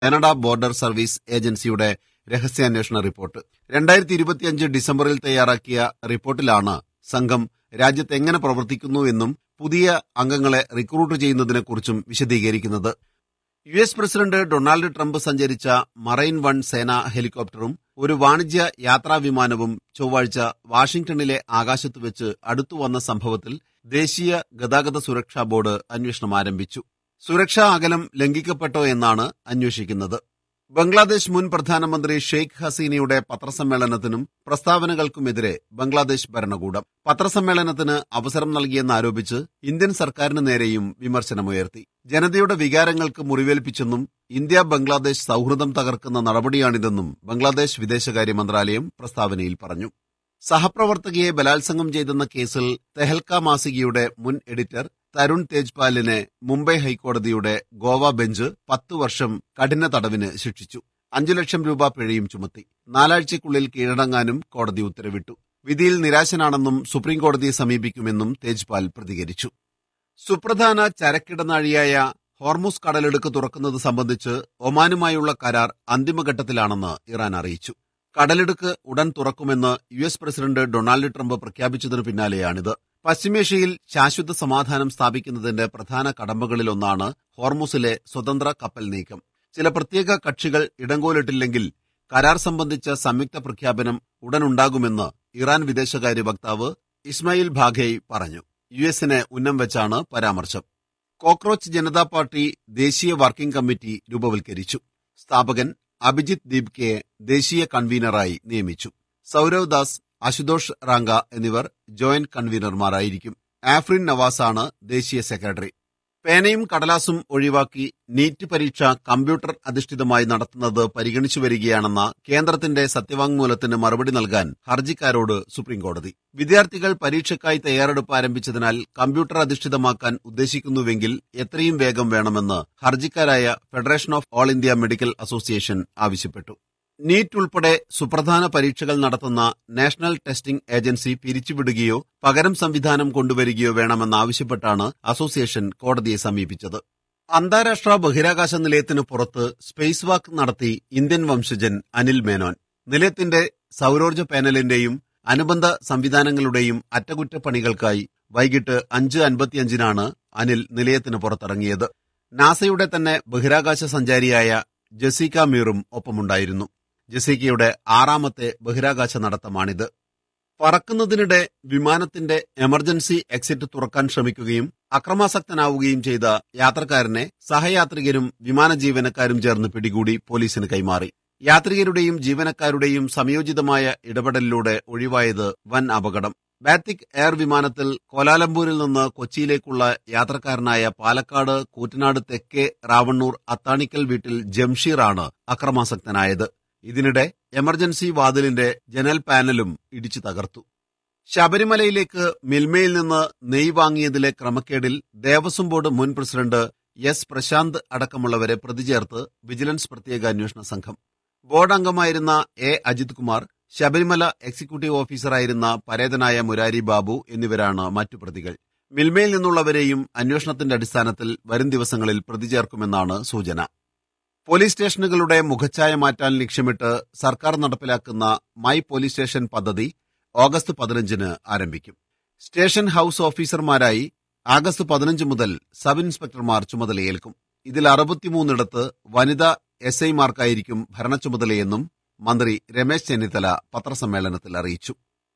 Canada border service ഏജൻസിയുടെ രഹസ്യാന്വേഷണ report രണ്ടായിരത്തി ഇരുപത്തിയഞ്ച് ഡിസംബറിൽ തയ്യാറാക്കിയ റിപ്പോർട്ടിലാണ് സംഘം രാജ്യത്ത് എങ്ങനെ പ്രവർത്തിക്കുന്നു എന്നും പുതിയ അംഗങ്ങളെ റിക്രൂട്ട് ചെയ്യുന്നതിനെക്കുറിച്ചും വിശദീകരിക്കുന്നത് U S president Donald Trump സഞ്ചരിച്ച മറൈൻ വൺ സേനാ ഹെലികോപ്റ്ററും ഒരു വാണിജ്യ യാത്രാ വിമാനവും ചൊവ്വാഴ്ച വാഷിംഗ്ടണിലെ ആകാശത്ത് വെച്ച് അടുത്തു വന്ന സംഭവത്തിൽ ദേശീയ ഗതാഗത സുരക്ഷാ ബോർഡ് അന്വേഷണം ആരംഭിച്ചു സുരക്ഷാ അകലം ലംഘിക്കപ്പെട്ടോ എന്നാണ് അന്വേഷിക്കുന്നത് ബംഗ്ലാദേശ് മുൻ പ്രധാനമന്ത്രി ഷെയ്ഖ് ഹസീനയുടെ പത്രസമ്മേളനത്തിനും പ്രസ്താവനകൾക്കുമെതിരെ ബംഗ്ലാദേശ് ഭരണകൂടം പത്രസമ്മേളനത്തിന് അവസരം നൽകിയെന്നാരോപിച്ച് ഇന്ത്യൻ സർക്കാരിന് നേരെയും വിമർശനമുയർത്തി ജനതയുടെ വികാരങ്ങൾക്ക് മുറിവേൽപ്പിച്ചെന്നും ഇന്ത്യ ബംഗ്ലാദേശ് സൌഹൃദം തകർക്കുന്ന നടപടിയാണിതെന്നും ബംഗ്ലാദേശ് വിദേശകാര്യ മന്ത്രാലയം പ്രസ്താവനയിൽ പറഞ്ഞു സഹപ്രവർത്തകയെ ബലാത്സംഗം ചെയ്തെന്ന കേസിൽ തെഹൽക്ക മാസികയുടെ മുൻ എഡിറ്റർ തരുൺ തേജ്പാലിനെ മുംബൈ ഹൈക്കോടതിയുടെ ഗോവ ബെഞ്ച് പത്തു വർഷം കഠിന തടവിന് ശിക്ഷിച്ചു അഞ്ചു ലക്ഷം രൂപ പിഴയും ചുമത്തി നാലാഴ്ചയ്ക്കുള്ളിൽ കീഴടങ്ങാനും കോടതി ഉത്തരവിട്ടു വിധിയിൽ നിരാശനാണെന്നും സുപ്രീംകോടതിയെ സമീപിക്കുമെന്നും തേജ്പാൽ പ്രതികരിച്ചു സുപ്രധാന ചരക്കിടനാഴിയായ ഹോർമുസ് കടലെടുക്ക് തുറക്കുന്നത് സംബന്ധിച്ച് ഒമാനുമായുള്ള കരാർ അന്തിമഘട്ടത്തിലാണെന്ന് ഇറാൻ അറിയിച്ചു കടലെടുക്ക് ഉടൻ തുറക്കുമെന്ന് U S president Donald Trump പ്രഖ്യാപിച്ചതിനു പിന്നാലെയാണിത് പശ്ചിമേഷ്യയിൽ ശാശ്വത സമാധാനം സ്ഥാപിക്കുന്നതിന്റെ പ്രധാന കടമ്പകളിലൊന്നാണ് ഹോർമുസിലെ സ്വതന്ത്ര കപ്പൽ നീക്കം ചില പ്രത്യേക കക്ഷികൾ ഇടങ്കോലിട്ടില്ലെങ്കിൽ കരാർ സംബന്ധിച്ച സംയുക്ത പ്രഖ്യാപനം ഉടനുണ്ടാകുമെന്ന് ഇറാൻ വിദേശകാര്യ വക്താവ് ഇസ്മായിൽ ഭാഗേയ് പറഞ്ഞു യു എസിനെ ഉന്നം വെച്ചാണ് പരാമർശം കോക്രോച്ച് ജനതാ പാർട്ടി ദേശീയ വർക്കിംഗ് കമ്മിറ്റി രൂപവൽക്കരിച്ചു സ്ഥാപകൻ അഭിജിത് ദീപ്കയെ ദേശീയ കൺവീനറായി നിയമിച്ചു സൌരവ് ദാസ് അശുതോഷ് റാങ്ക എന്നിവർ ജോയിന്റ് കൺവീനർമാരായിരിക്കും ആഫ്രിൻ നവാസാണ് ദേശീയ സെക്രട്ടറി പേനയും കടലാസും ഒഴിവാക്കി നീറ്റ് പരീക്ഷ കമ്പ്യൂട്ടർ അധിഷ്ഠിതമായി നടത്തുന്നത് പരിഗണിച്ചു വരികയാണെന്ന കേന്ദ്രത്തിന്റെ സത്യവാങ്മൂലത്തിന് മറുപടി നൽകാൻ ഹർജിക്കാരോട് സുപ്രീംകോടതി വിദ്യാർത്ഥികൾ പരീക്ഷയ്ക്കായി തയ്യാറെടുപ്പ് ആരംഭിച്ചതിനാൽ കമ്പ്യൂട്ടർ അധിഷ്ഠിതമാക്കാൻ ഉദ്ദേശിക്കുന്നുവെങ്കിൽ എത്രയും വേഗം വേണമെന്ന് ഹർജിക്കാരായ federation of all India medical association ആവശ്യപ്പെട്ടു നീറ്റ് ഉൾപ്പെടെ സുപ്രധാന പരീക്ഷകൾ നടത്തുന്ന നാഷണൽ ടെസ്റ്റിംഗ് ഏജൻസി പിരിച്ചുവിടുകയോ പകരം സംവിധാനം കൊണ്ടുവരികയോ വേണമെന്നാവശ്യപ്പെട്ടാണ് അസോസിയേഷൻ കോടതിയെ സമീപിച്ചത് അന്താരാഷ്ട്ര ബഹിരാകാശ നിലയത്തിന് പുറത്ത് സ്പേസ് വാക്ക് നടത്തി ഇന്ത്യൻ വംശജൻ അനിൽ മേനോൻ നിലയത്തിന്റെ സൌരോർജ്ജ പാനലിന്റെയും അനുബന്ധ സംവിധാനങ്ങളുടെയും അറ്റകുറ്റപ്പണികൾക്കായി വൈകിട്ട് അഞ്ച് അൻപത്തിയഞ്ചിനാണ് അനിൽ നിലയത്തിന് പുറത്തിറങ്ങിയത് നാസയുടെ തന്നെ ബഹിരാകാശ സഞ്ചാരിയായ ജസീക മീറും ഒപ്പമുണ്ടായിരുന്നു ജസീക്കയുടെ ആറാമത്തെ ബഹിരാകാശ നടത്തമാണിത് പറക്കുന്നതിനിടെ വിമാനത്തിന്റെ എമർജൻസി എക്സിറ്റ് തുറക്കാൻ ശ്രമിക്കുകയും അക്രമാസക്തനാവുകയും ചെയ്ത യാത്രക്കാരനെ സഹയാത്രികരും വിമാന ജീവനക്കാരും ചേർന്ന് പിടികൂടി പോലീസിന് കൈമാറി യാത്രികരുടെയും ജീവനക്കാരുടെയും സംയോജിതമായ ഇടപെടലിലൂടെ ഒഴിവായത് വൻ അപകടം ബാത്തിക് എയർ വിമാനത്തിൽ കോലാലംപൂരിൽ നിന്ന് കൊച്ചിയിലേക്കുള്ള യാത്രക്കാരനായ പാലക്കാട് കൂറ്റനാട് തെക്കേ റാവണ്ണൂർ അത്താണിക്കൽ വീട്ടിൽ ജംഷീറാണ് അക്രമാസക്തനായത് ഇതിനിടെ എമർജൻസി വാതിലിന്റെ ജനൽ പാനലും ഇടിച്ചു തകർത്തു ശബരിമലയിലേക്ക് മിൽമയിൽ നിന്ന് നെയ് വാങ്ങിയതിലെ ക്രമക്കേടിൽ ദേവസ്വം ബോർഡ് മുൻ പ്രസിഡന്റ് എസ് പ്രശാന്ത് അടക്കമുള്ളവരെ പ്രതിചേർത്ത് വിജിലൻസ് പ്രത്യേക അന്വേഷണ സംഘം ബോർഡ് അംഗമായിരുന്ന എ അജിത് കുമാർ ശബരിമല എക്സിക്യൂട്ടീവ് ഓഫീസറായിരുന്ന പരേതനായ മുരാരി ബാബു എന്നിവരാണ് മറ്റു പ്രതികൾ മിൽമയിൽ നിന്നുള്ളവരെയും അന്വേഷണത്തിന്റെ അടിസ്ഥാനത്തിൽ വരും ദിവസങ്ങളിൽ പ്രതിചേർക്കുമെന്നാണ് സൂചന പോലീസ് സ്റ്റേഷനുകളുടെ മുഖച്ഛായ മാറ്റാൻ ലക്ഷ്യമിട്ട് സർക്കാർ നടപ്പിലാക്കുന്ന മൈ പോലീസ് സ്റ്റേഷൻ പദ്ധതി ഓഗസ്റ്റ് പതിനഞ്ചിന് ആരംഭിക്കും സ്റ്റേഷൻ ഹൌസ് ഓഫീസർമാരായി ആഗസ്റ്റ് പതിനഞ്ച് മുതൽ സബ് ഇൻസ്പെക്ടർമാർ ചുമതലയേൽക്കും ഇതിൽ അറുപത്തിമൂന്നിടത്ത് വനിതാ എസ് ഐമാർക്കായിരിക്കും ഭരണച്ചുമതലയെന്നും മന്ത്രി രമേശ് ചെന്നിത്തല പത്രസമ്മേളനത്തിൽ അറിയിച്ചു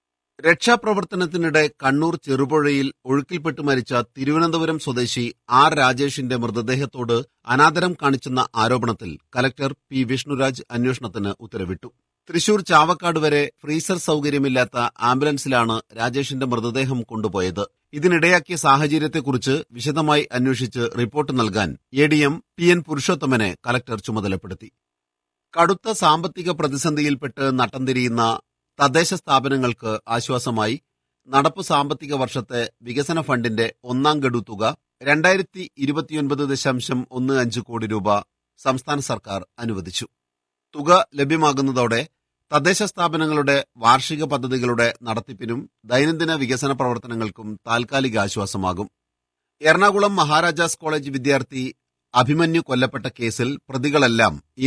രക്ഷാപ്രവർത്തനത്തിനിടെ കണ്ണൂർ ചെറുപുഴയിൽ ഒഴുക്കിൽപ്പെട്ട് മരിച്ച തിരുവനന്തപുരം സ്വദേശി ആർ രാജേഷിന്റെ മൃതദേഹത്തോട് അനാദരം കാണിച്ചെന്ന ആരോപണത്തിൽ കലക്ടർ പി വിഷ്ണുരാജ് അന്വേഷണത്തിന് ഉത്തരവിട്ടു തൃശൂർ ചാവക്കാട് വരെ ഫ്രീസർ സൌകര്യമില്ലാത്ത ആംബുലൻസിലാണ് രാജേഷിന്റെ മൃതദേഹം കൊണ്ടുപോയത് ഇതിനിടയാക്കിയ സാഹചര്യത്തെക്കുറിച്ച് വിശദമായി അന്വേഷിച്ച് റിപ്പോർട്ട് നൽകാൻ A D M P N പുരുഷോത്തമനെ കലക്ടർ ചുമതലപ്പെടുത്തി കടുത്ത സാമ്പത്തിക പ്രതിസന്ധിയിൽപ്പെട്ട് നട്ടംതിരിയുന്ന തദ്ദേശ സ്ഥാപനങ്ങൾക്ക് ആശ്വാസമായി നടപ്പു സാമ്പത്തിക വർഷത്തെ വികസന ഫണ്ടിന്റെ ഒന്നാം ഗഡു തുക രണ്ടായിരത്തി ഇരുപത്തിയൊൻപത് ദശാംശം ഒന്ന് അഞ്ച് കോടി രൂപ സംസ്ഥാന സർക്കാർ അനുവദിച്ചു തുക ലഭ്യമാകുന്നതോടെ തദ്ദേശ സ്ഥാപനങ്ങളുടെ വാർഷിക പദ്ധതികളുടെ നടത്തിപ്പിനും ദൈനംദിന വികസന പ്രവർത്തനങ്ങൾക്കും താൽക്കാലിക ആശ്വാസമാകും എറണാകുളം മഹാരാജാസ് കോളേജ് വിദ്യാർത്ഥി അഭിമന്യു കൊല്ലപ്പെട്ട കേസിൽ പ്രതികളെല്ലാം ഈ